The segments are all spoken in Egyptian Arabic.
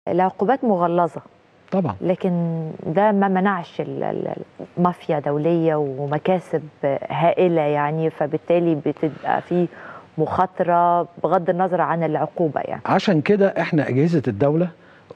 العقوبات مغلظه طبعا لكن ده ما منعش ال- ال- المافيا دوليه ومكاسب هائله يعني فبالتالي بتبقى في مخاطره بغض النظر عن العقوبه يعني عشان كده احنا اجهزه الدوله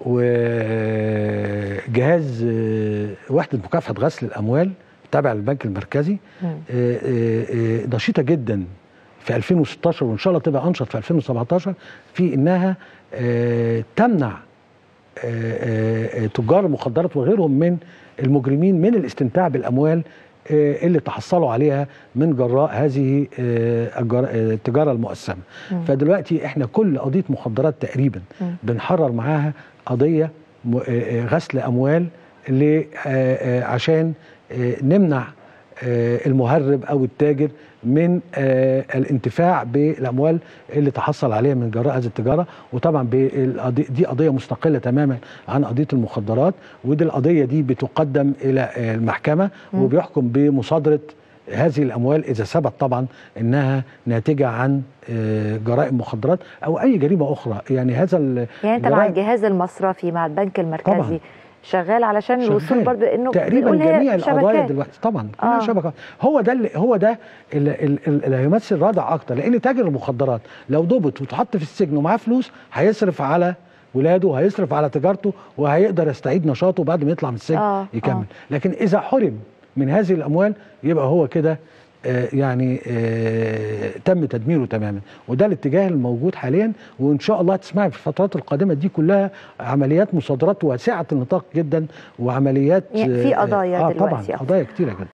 وجهاز آه، وحده مكافحه غسل الاموال تابع للبنك المركزي مم. آه، آه، آه، نشيطه جدا في 2016 وان شاء الله تبقى انشط في 2017 في انها آه، تمنع آه، آه، آه، تجار المخدرات وغيرهم من المجرمين من الاستمتاع بالاموال آه، اللي تحصلوا عليها من جراء هذه آه، الجر- آه، التجاره المؤسسه مم. فدلوقتي احنا كل قضيه مخدرات تقريبا مم. بنحرر معاها قضيه م- آه، آه، غسل اموال ل- آه، آه، عشان آه، نمنع آه، المهرب او التاجر من آه، الانتفاع بالاموال اللي تحصل عليها من جراء هذه التجاره وطبعا بالقضي- دي قضيه مستقله تماما عن قضيه المخدرات ودي القضيه دي بتقدم الى آه، المحكمه مم. وبيحكم بمصادره هذه الاموال اذا ثبت طبعا انها ناتجه عن آه، جرائم مخدرات او اي جريمه اخرى يعني هذا ال- يعني انت مع الجرائم- الجهاز المصرفي مع البنك المركزي طبعاً. شغال علشان الوصول شغال. برضه انه تقريبا بنقول هي جميع القضايا شبكات. دلوقتي طبعا كلها آه. شبكه هو ده اللي هو ده اللي, اللي اللي هيمثل رادع اكتر لان تاجر المخدرات لو ضبط واتحط في السجن ومعاه فلوس هيصرف على ولاده وهيصرف على تجارته وهيقدر يستعيد نشاطه بعد ما يطلع من السجن آه، يكمل آه. لكن اذا حرم من هذه الاموال يبقى هو كده آه، يعني آه، تم تدميره تماما وده الاتجاه الموجود حاليا وان شاء الله هتسمعي في الفترات القادمه دي كلها عمليات مصادرات واسعه النطاق جدا وعمليات يعني في آه، قضايا آه دلوقتي طبعا أكتر. قضايا كتيره جدا